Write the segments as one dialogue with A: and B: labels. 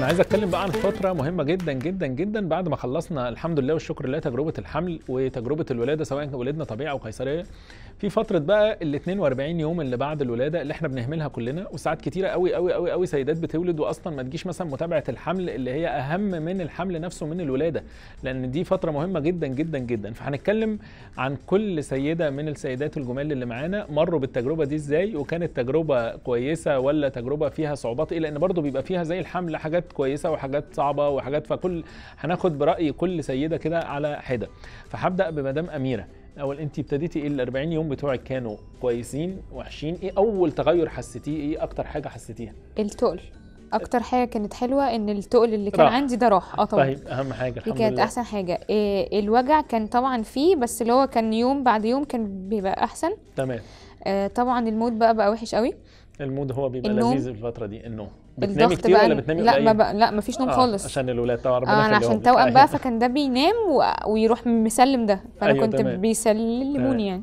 A: عايز اتكلم بقى عن فتره مهمه جدا جدا جدا بعد ما خلصنا الحمد لله والشكر لله تجربه الحمل وتجربه الولاده سواء ولدنا طبيعي او قيصريه في فتره بقى ال 42 يوم اللي بعد الولاده اللي احنا بنهملها كلنا وساعات كتيره قوي قوي قوي قوي سيدات بتولد واصلا ما تجيش مثلا متابعه الحمل اللي هي اهم من الحمل نفسه من الولاده لان دي فتره مهمه جدا جدا جدا فهنتكلم عن كل سيده من السيدات الجمال اللي معانا مروا بالتجربه دي ازاي وكانت تجربه كويسه ولا تجربه فيها صعوبات ايه لان برضو بيبقى فيها زي الحمل حاجات كويسه وحاجات صعبه وحاجات فكل هناخد براي كل سيده كده على حده فهبدا بمدام اميره اول انت ابتديتي ايه ال 40 يوم بتوعك كانوا كويسين وحشين ايه اول تغير حسيتيه ايه اكتر حاجه حسيتيها
B: التقل اكتر حاجه كانت حلوه ان التقل اللي كان
A: راح.
B: عندي ده راح اه طبعا
A: طيب اهم حاجه
B: دي
A: الحمد
B: كانت
A: لله
B: احسن حاجه إيه الوجع كان طبعا فيه بس اللي هو كان يوم بعد يوم كان بيبقى احسن
A: تمام
B: آه طبعا المود بقى بقى وحش قوي
A: المود هو بيبقى
B: النوم.
A: لذيذ في الفتره دي النوم بتنامي
B: الضغط
A: كتير
B: بقى
A: ولا بتنامي
B: لا
A: قليل؟
B: ما بقى لا مفيش نوم
A: آه،
B: خالص
A: عشان الولاد طبعا ربنا
B: آه انا
A: يخليهم
B: عشان
A: لك.
B: توأم بقى
A: أيوة.
B: فكان ده بينام و... ويروح مسلم ده فانا
A: أيوة،
B: كنت
A: تمام. تمام.
B: بيسلموني يعني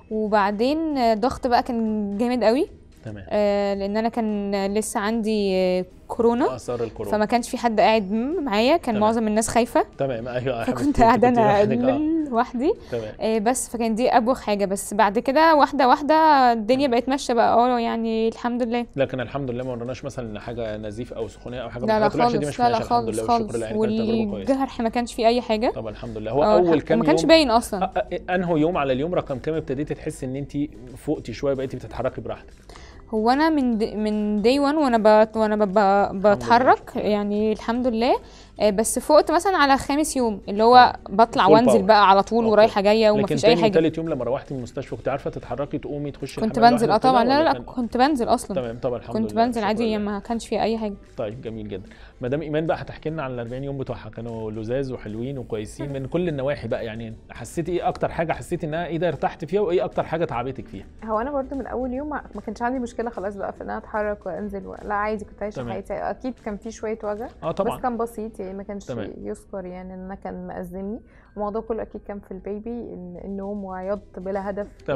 B: وبعدين آه، ضغط بقى كان جامد قوي
A: تمام
B: آه لان انا كان لسه عندي آه، كورونا
A: اثار الكورونا
B: فما كانش في حد قاعد م- معايا كان
A: تمام.
B: معظم الناس خايفه
A: تمام ايوه يا
B: فكنت
A: حبيبتي، أنت
B: قاعده
A: كنتي
B: انا
A: لوحدك، آه،
B: لوحدي
A: تمام
B: آه، بس فكان دي ابوخ حاجه بس بعد كده واحده واحده الدنيا بقت ماشيه بقى اه يعني الحمد لله
A: لكن الحمد لله ما ورناش مثلا حاجه نزيف او سخونيه او حاجه من
B: لا لا
A: الحاجات الوحشه دي
B: خالص
A: مش
B: لا لا
A: ماشيه الحمد
B: خالص
A: لله
B: خالص
A: والشكر لله يعني كانت تجربه كويسه
B: والجرح ما كانش فيه اي حاجه
A: طبعا الحمد لله هو
B: آه،
A: اول
B: الح-
A: كام
B: ما كانش
A: يوم
B: باين اصلا
A: آه، آه، انهو يوم على اليوم رقم كام ابتديتي تحسي ان انت فوقتي شويه بقيتي بتتحركي براحتك
B: هو انا من دي من داي 1 وانا بت وانا ب- ب- بتحرك يعني الحمد لله آه، بس فقت مثلا على خامس يوم اللي هو بطلع
A: Full
B: وانزل
A: power.
B: بقى على طول
A: أوكي.
B: ورايحه جايه
A: لكن
B: ومفيش اي
A: تاني
B: حاجه
A: وتالت يوم لما روحتي من المستشفى كنت عارفه تتحركي تقومي تخشي
B: كنت
A: الحمام
B: بنزل اه
A: لوحدك
B: طبعا
A: وكده
B: لا
A: ولا
B: لا
A: كان-
B: كنت بنزل اصلا
A: تمام طبعا الحمد
B: كنت
A: لله
B: بنزل
A: شكراً
B: عادي
A: لله.
B: ما كانش فيه اي حاجه
A: طيب جميل جدا مدام ايمان بقى هتحكي لنا عن ال 40 يوم بتوعها كانوا لذاذ وحلوين وكويسين من كل النواحي بقى يعني حسيتي ايه اكتر حاجه حسيتي انها ايه ده ارتحت فيها وايه اكتر حاجه تعبتك فيها
C: هو انا برضو من اول يوم ما ما كانش عندي مشكله خلاص بقى في ان انا اتحرك وانزل و... لا عادي كنت عايشه
A: تمام.
C: حياتي اكيد كان في شويه وجع
A: اه طبعا
C: بس كان بسيط يعني ما كانش
A: تمام.
C: يذكر يعني ان انا كان مأزمني الموضوع كله اكيد كان في البيبي إن النوم وعياط بلا هدف
A: تمام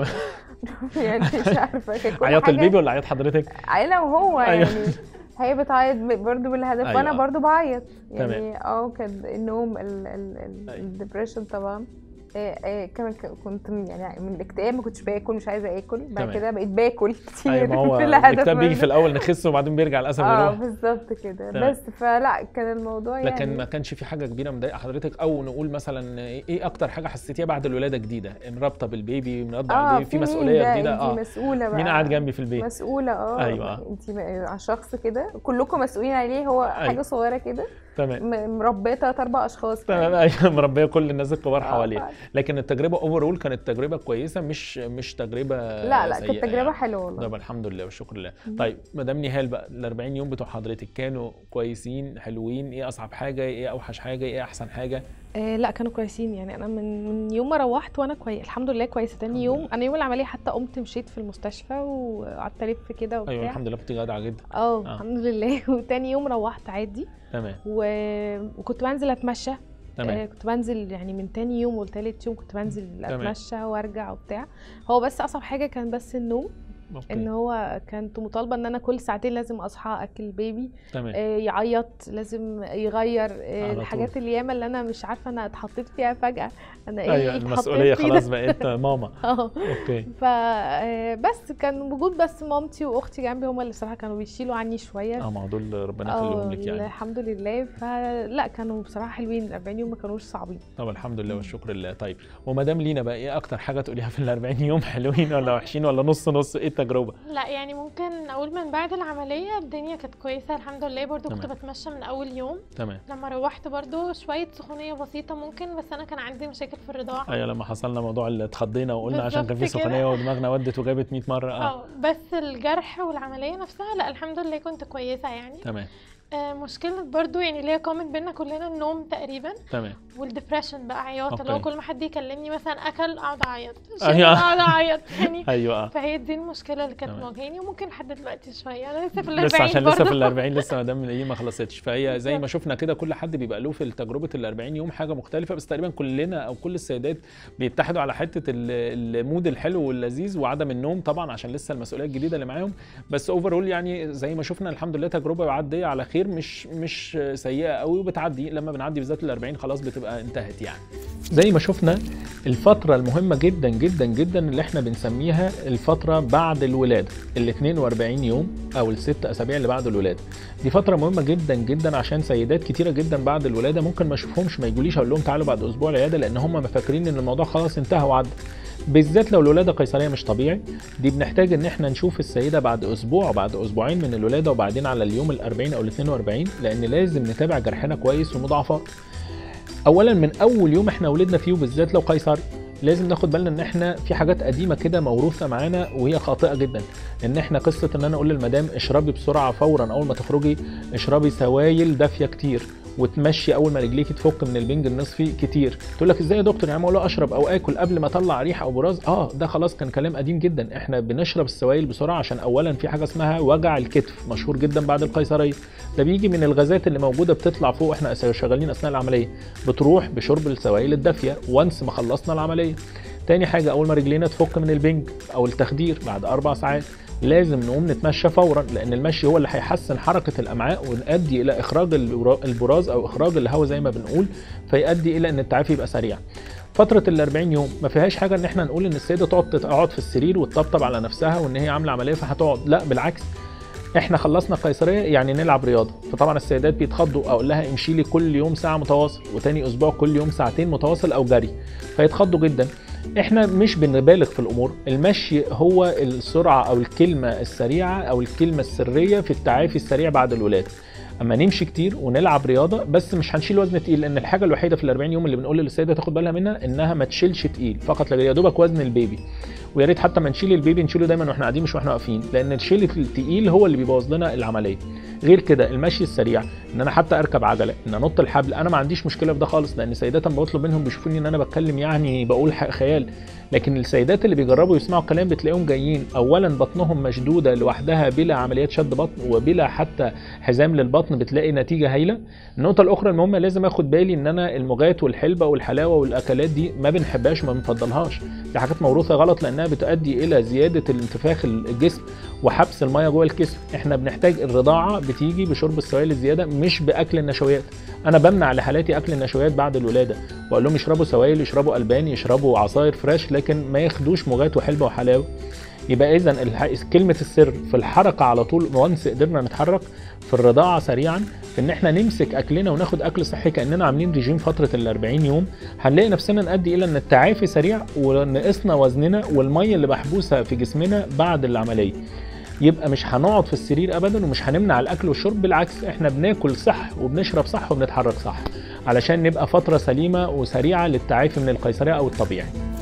C: يعني مش عارفه كان كل
A: عياط
C: حاجة
A: البيبي ولا عياط حضرتك
C: انا وهو
A: أيوة.
C: يعني هي بتعيط ب- برضه بالهدف
A: أيوة.
C: وانا برضه بعيط
A: تمام.
C: يعني اه كان النوم
A: أيوة.
C: الدبريشن طبعا إيه إيه كمان ك- كنت من- يعني من الاكتئاب ما كنتش باكل مش عايزه اكل بعد
A: تمام.
C: كده بقيت باكل كتير
A: ايوه ما هو
C: بلا هدف
A: الكتاب بيجي
C: برضه.
A: في الاول نخس وبعدين بيرجع للاسف
C: اه
A: يروح
C: بالظبط كده
A: تمام.
C: بس فلا كان الموضوع يعني
A: لكن ما كانش في حاجه كبيره مضايقه حضرتك او نقول مثلا ايه اكتر حاجه حسيتيها بعد الولاده جديده ان رابطه بالبيبي مرضع
C: اه
A: البيبي في
C: مين
A: مسؤوليه
C: ده؟
A: جديده
C: انتي
A: اه
C: مسؤوله بقى
A: مين قاعد جنبي في البيت
C: مسؤوله اه
A: أيوة.
C: انت على شخص كده كلكم مسؤولين عليه هو
A: أيوة.
C: حاجه صغيره كده
A: تمام
C: م- مربيه تلات اربع اشخاص
A: تمام ايوه مربيه كل الناس الكبار
C: آه،
A: حواليها
C: ف-
A: لكن التجربه اوفرول كانت تجربه كويسه مش مش تجربه
C: لا لا
A: سيئة
C: كانت تجربه
A: يعني.
C: حلوه والله
A: طب الحمد لله والشكر لله
C: مم.
A: طيب مدام نهال بقى ال 40 يوم بتوع حضرتك كانوا كويسين حلوين ايه اصعب حاجه ايه اوحش حاجه ايه احسن حاجه
D: آه لا كانوا كويسين يعني انا من من يوم ما روحت وانا كويس الحمد لله كويسه تاني يوم
A: لله.
D: انا يوم العمليه حتى قمت مشيت في المستشفى وقعدت الف كده وبتاع
A: ايوه الحمد لله كنت جدعه جدا
D: اه
A: آه.
D: الحمد لله وتاني يوم روحت عادي
A: تمام
D: و... وكنت بنزل اتمشى آه
A: تمام
D: كنت بنزل يعني من تاني يوم وتالت يوم كنت بنزل
A: تمام.
D: اتمشى وارجع وبتاع هو بس اصعب حاجه كان بس النوم ان
A: اوكي
D: هو كنت مطالبه ان انا كل ساعتين لازم اصحى اكل البيبي
A: تمام
D: آه، يعيط لازم يغير آه،
A: على طول.
D: الحاجات الياما اللي انا مش عارفه انا اتحطيت فيها فجاه انا ايه
A: ايوه
D: اتحطيت
A: المسؤوليه
D: فيه ده؟
A: خلاص بقت ماما
D: اه
A: اوكي
D: ف آه، بس كان وجود بس مامتي واختي جنبي هما اللي بصراحه كانوا بيشيلوا عني شويه
A: اه ما هو دول ربنا يخليهم
D: اه
A: لك يعني
D: الحمد لله فلا كانوا بصراحه حلوين ال 40 يوم ما كانوش صعبين
A: طب الحمد لله والشكر لله طيب ومدام لينا بقى ايه اكتر حاجه تقوليها في ال 40 يوم حلوين ولا وحشين ولا نص نص ايه التجربه
E: لا يعني ممكن اقول من بعد العمليه الدنيا كانت كويسه الحمد لله برضو كنت
A: تمام.
E: بتمشى من اول يوم
A: تمام
E: لما روحت برضو شويه سخونيه بسيطه ممكن بس انا كان عندي مشاكل في الرضاعه
A: ايوه لما حصلنا موضوع اللي اتخضينا وقلنا عشان كان في
E: بالظبط كده.
A: سخونيه ودماغنا ودت وجابت 100 مره اه
E: اه بس الجرح والعمليه نفسها لا الحمد لله كنت كويسه يعني
A: تمام
E: آه مشكله برضو يعني اللي هي كومن بينا كلنا النوم تقريبا
A: تمام
E: والدبريشن بقى عياط اللي هو
A: أوكي.
E: كل ما حد يكلمني مثلا اكل اقعد اعيط
A: أيوة.
E: شرب اقعد اعيط يعني
A: ايوه اه
E: فهي دي المشكله اللي كانت
A: تمام.
E: مواجهاني وممكن لحد دلوقتي شويه انا لسه في ال
A: لسه
E: 40
A: عشان لسه في
E: برضو.
A: ال 40 لسه مدام ايه ما خلصتش فهي زي ما شفنا كده كل حد بيبقى له في تجربه ال 40 يوم حاجه مختلفه بس تقريبا كلنا او كل السيدات بيتحدوا على حته ال- المود الحلو واللذيذ وعدم النوم طبعا عشان لسه المسؤوليه الجديده اللي معاهم بس اوفرول يعني زي ما شفنا الحمد لله تجربه معديه على خير خير مش مش سيئه قوي وبتعدي لما بنعدي بالذات ال 40 خلاص بتبقى انتهت يعني زي ما شفنا الفترة المهمة جدا جدا جدا اللي احنا بنسميها الفترة بعد الولادة ال 42 يوم او الست اسابيع اللي بعد الولادة دي فترة مهمة جدا جدا عشان سيدات كتيرة جدا بعد الولادة ممكن ما اشوفهمش ما يجوليش اقول لهم تعالوا بعد اسبوع العيادة لان هم فاكرين ان الموضوع خلاص انتهى وعدى بالذات لو الولاده قيصريه مش طبيعي دي بنحتاج ان احنا نشوف السيده بعد اسبوع وبعد اسبوعين من الولاده وبعدين على اليوم ال 40 او ال 42 لان لازم نتابع جرحنا كويس ومضاعفات اولا من اول يوم احنا ولدنا فيه وبالذات لو قيصري لازم ناخد بالنا ان احنا في حاجات قديمه كده موروثه معانا وهي خاطئه جدا ان احنا قصه ان انا اقول للمدام اشربي بسرعه فورا اول ما تخرجي اشربي سوائل دافيه كتير وتمشي اول ما رجليكي تفك من البنج النصفي كتير تقول لك ازاي يا دكتور يعني اقول له اشرب او اكل قبل ما اطلع ريحه او براز اه ده خلاص كان كلام قديم جدا احنا بنشرب السوائل بسرعه عشان اولا في حاجه اسمها وجع الكتف مشهور جدا بعد القيصريه ده بيجي من الغازات اللي موجوده بتطلع فوق احنا شغالين اثناء العمليه بتروح بشرب السوائل الدافيه وانس ما خلصنا العمليه تاني حاجه اول ما رجلينا تفك من البنج او التخدير بعد اربع ساعات لازم نقوم نتمشى فورا لان المشي هو اللي هيحسن حركه الامعاء ويؤدي الى اخراج البراز او اخراج الهواء زي ما بنقول فيؤدي الى ان التعافي يبقى سريع فترة ال 40 يوم ما فيهاش حاجة ان احنا نقول ان السيدة تقعد تقعد في السرير وتطبطب على نفسها وان هي عاملة عملية فهتقعد لا بالعكس احنا خلصنا القيصريه يعني نلعب رياضه فطبعا السيدات بيتخضوا اقول لها امشي لي كل يوم ساعه متواصل وتاني اسبوع كل يوم ساعتين متواصل او جري فيتخضوا جدا احنا مش بنبالغ في الامور المشي هو السرعه او الكلمه السريعه او الكلمه السريه في التعافي السريع بعد الولاده اما نمشي كتير ونلعب رياضه بس مش هنشيل وزن تقيل لان الحاجه الوحيده في ال 40 يوم اللي بنقول للسيده تاخد بالها منها انها ما تشيلش تقيل فقط لا يا دوبك وزن البيبي ويا ريت حتى ما نشيل البيبي نشيله دايما واحنا قاعدين مش واحنا واقفين لان الشيل التقيل هو اللي بيبوظ لنا العمليه غير كده المشي السريع ان انا حتى اركب عجله ان انط الحبل انا ما عنديش مشكله في ده خالص لان سيدات اما بطلب منهم بيشوفوني ان انا بتكلم يعني بقول خيال لكن السيدات اللي بيجربوا يسمعوا الكلام بتلاقيهم جايين اولا بطنهم مشدوده لوحدها بلا عمليات شد بطن وبلا حتى حزام للبطن بتلاقي نتيجه هايله النقطه الاخرى المهمه لازم اخد بالي ان انا المغات والحلبه والحلاوه والاكلات دي ما بنحبهاش وما بنفضلهاش دي حاجات موروثه غلط لانها بتؤدي الى زياده الانتفاخ الجسم وحبس الميه جوه الجسم احنا بنحتاج الرضاعه بتيجي بشرب السوائل الزياده مش باكل النشويات انا بمنع لحالاتي اكل النشويات بعد الولاده واقول لهم يشربوا سوائل يشربوا البان يشربوا عصاير فريش لكن ما ياخدوش مغات وحلبه وحلاوه يبقى اذا كلمه السر في الحركه على طول وانس قدرنا نتحرك في الرضاعه سريعا في ان احنا نمسك اكلنا وناخد اكل صحي كاننا عاملين ريجيم فتره ال 40 يوم هنلاقي نفسنا نؤدي الى ان التعافي سريع ونقصنا وزننا والميه اللي محبوسه في جسمنا بعد العمليه يبقى مش هنقعد في السرير ابدا ومش هنمنع الاكل والشرب بالعكس احنا بناكل صح وبنشرب صح وبنتحرك صح علشان نبقى فتره سليمه وسريعه للتعافي من القيصريه او الطبيعي